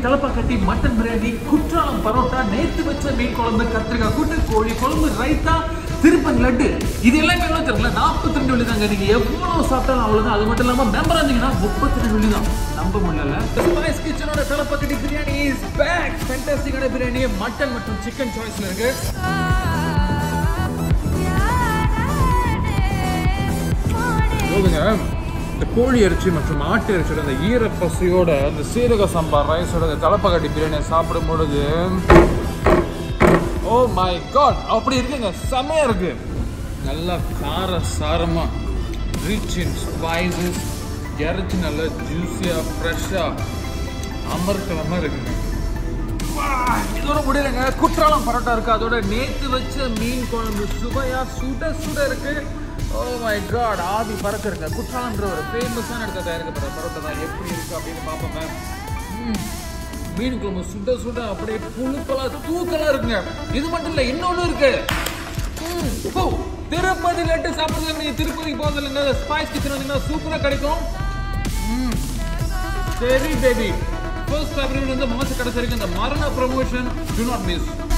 Thalappakatti mutton biryani Courtallam parotta நேத்து வச்ச மீன் குழம்பு கத்திரிக்காய் கூட்டு கோழி குழம்பு ரைத்தா திருப்பன் லட்டு இது எல்லாமே எவ்வளவு தெரியல நாற்பத்தி ரெண்டு வெள்ளி தாங்க நீங்க எவ்வளவு சாப்பிட்டாலும் அவ்வளவுதான் அது மட்டும் இல்லாம மெம்பர் இருந்தீங்கன்னா முப்பத்தி ரெண்டு வெள்ளி தான் நம்ப முடியல ஸ்பைஸ் கிச்சனோட தலப்பாக்கட்டி பிரியாணி இஸ் பேக் ஃபேண்டாஸ்டிக்கான பிரியாணி மட்டன் மற்றும் சிக்கன் சாய்ஸ்ல இருக்கு போதுங்க இந்த கோழி இறைச்சி மற்றும் ஆட்டு இறைச்சியோட அந்த ஈரப்பசையோட அந்த சீரக சாம்பார் ரைஸோட அந்த தலப்பக்கட்டி பிரியாணியை சாப்பிடும் பொழுது ஓ மை காட் அப்படி இருக்குங்க செமையா இருக்கு நல்லா கார சாரமா ரிச் இன் ஸ்பைசஸ் இறைச்சி நல்லா ஜூஸியா ஃப்ரெஷ்ஷா அமர்க்கலமா இருக்குங்க வா, இதோட முடியலங்க குற்றாலம் பரோட்டா இருக்கு அதோட நேத்து வச்ச மீன் குழம்பு சுவையா சுட சுட இருக்கு ஓ மை காட் ஆவி பறக்க இருக்கு குற்றாலம்ன்ற ஒரு ஃபேமஸான இடத்துல தயாரிக்கப்படுற பரோட்டா தான் எப்படி இருக்கு அப்படின்னு பார்ப்போங்க ம். மீன் குழம்பு சுட சுட அப்படியே புழுக்கலா தூக்கலா இருக்குங்க இது மட்டும் இல்ல இன்னொன்னு இருக்கு ம். ஓ, திருப்பதி லட்டு சாப்பிடுறது நீங்க திருப்பதிக்கு போகிறது இல்லைங்க ஸ்பைஸ் கிச்சன் வந்தீங்கன்னா சூப்பரா கிடைக்கும் ம். சரி பேபி ஃபர்ஸ்ட் ஃபேப்ரவரி வந்து மாச கடைசி வரைக்கும் இந்த மரண ப்ரமோஷன் டு நாட் மிஸ்